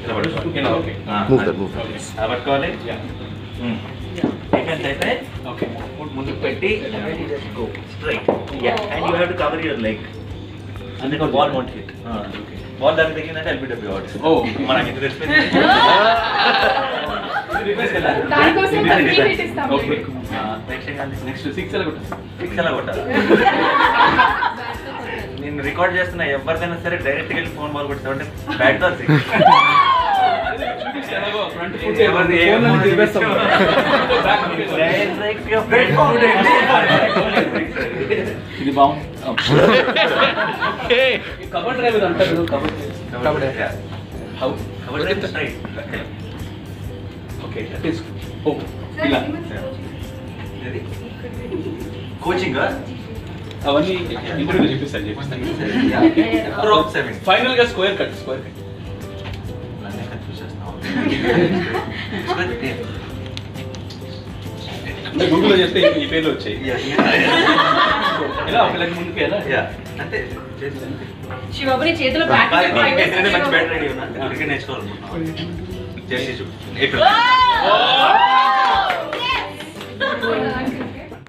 ఇలా పట్టుకోవాలి ఇలా, okay. ఆ, Move అది. that, move that. అలా పట్టుకోవాలి Yeah. ఉమ్. Defense అయితే Okay. ముందుకు పెట్టి straight and you have to cover your leg అందుకే బాల్ వోంట్ హిట్ బాల్ దానికి తగ్గిందంటే ఎల్బిడబ్ల్యూ అవుట్ Oh. మనకి ఎంత రెస్పెక్ట్ దానికోసం సర్టిఫికేట్ ఇస్తాం Okay. నెక్స్ట్ నెక్స్ట్ సిక్స్ ఎలా కొట్టాలి సిక్స్ ఎలా కొట్టాలి నేను రికార్డ్ చేస్తున్నా ఎవరికైనా సరే డైరెక్ట్ గా ఫోన్ బాల్ కొట్టామంటే bat ball six front foot ఎవరిది ఏ ఫోన్ phone తిరిగేస్తాం ఇది బాగుంది కవర్ డ్రైవర్ అంటారు cover how okay that is ఓ ఇలా కోచింగ్ అవన్నీ ఇంటర్వ్యూలో చెప్పిస్తాను చెప్పిస్తాను ఫైనల్ గా స్క్వేర్ కట్ స్క్వేర్ కట్ అంటే గూగుల్లో చేస్తే ఈ- ఈ పేర్లు వచ్చాయి ఎలా ఒక లెక్క ముందుకు ఎలా అంటే శివపురి చేతిలో బ్యాట్ మంచి బ్యాట్ రెడీ ఉన్నా క్రికెట్ నేర్చుకోవాలనుకుంటున్నాను జెర్సీ చూడు ఎక్కడ